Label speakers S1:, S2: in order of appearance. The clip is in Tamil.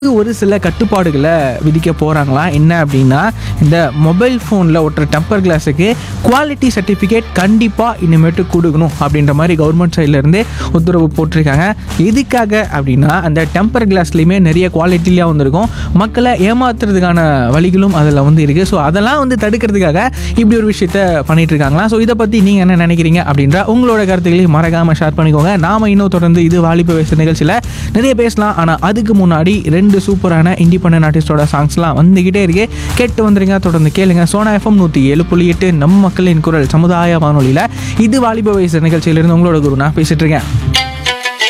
S1: ஒரு சில கட்டுப்பாடுகளை விதிக்க போகிறாங்களா என்ன அப்படின்னா இந்த மொபைல் ஃபோனில் ஒட்டுற டெம்பர் கிளாஸுக்கு குவாலிட்டி சர்டிஃபிகேட் கண்டிப்பாக இனிமேட்டு கொடுக்கணும் அப்படின்ற மாதிரி கவர்மெண்ட் சைட்லேருந்து உத்தரவு போட்டிருக்காங்க எதுக்காக அப்படின்னா அந்த டெம்பர் கிளாஸ்லேயுமே நிறைய குவாலிட்டியாக வந்திருக்கும் மக்களை ஏமாத்துறதுக்கான வழிகளும் அதில் வந்து இருக்குது ஸோ அதெல்லாம் வந்து தடுக்கிறதுக்காக இப்படி ஒரு விஷயத்த பண்ணிட்டு இருக்காங்களா ஸோ இதை பற்றி நீங்கள் என்ன நினைக்கிறீங்க அப்படின்ற உங்களோட கருத்துக்களையும் மறக்காமல் ஷேர் பண்ணிக்கோங்க நாம இன்னும் தொடர்ந்து இது வாலிப வயசு நிகழ்ச்சியில் நிறைய பேசலாம் ஆனால் அதுக்கு முன்னாடி ரெண்டு சூப்பரான இண்டிபெண்டன்ட் ஆர்டிஸ்டோட சாங்ஸ்லாம் வந்துக்கிட்டே இருக்கு கேட்டு வந்துருங்க தொடர்ந்து கேளுங்க சோனா எஃப்எம் நூற்றி ஏழு புள்ளி எட்டு நம்ம மக்களின் குரல் சமுதாய வானொலியில் இது வாலிப வயசு நிகழ்ச்சியிலிருந்து உங்களோட குரு நான் பேசிட்டு இருக்கேன்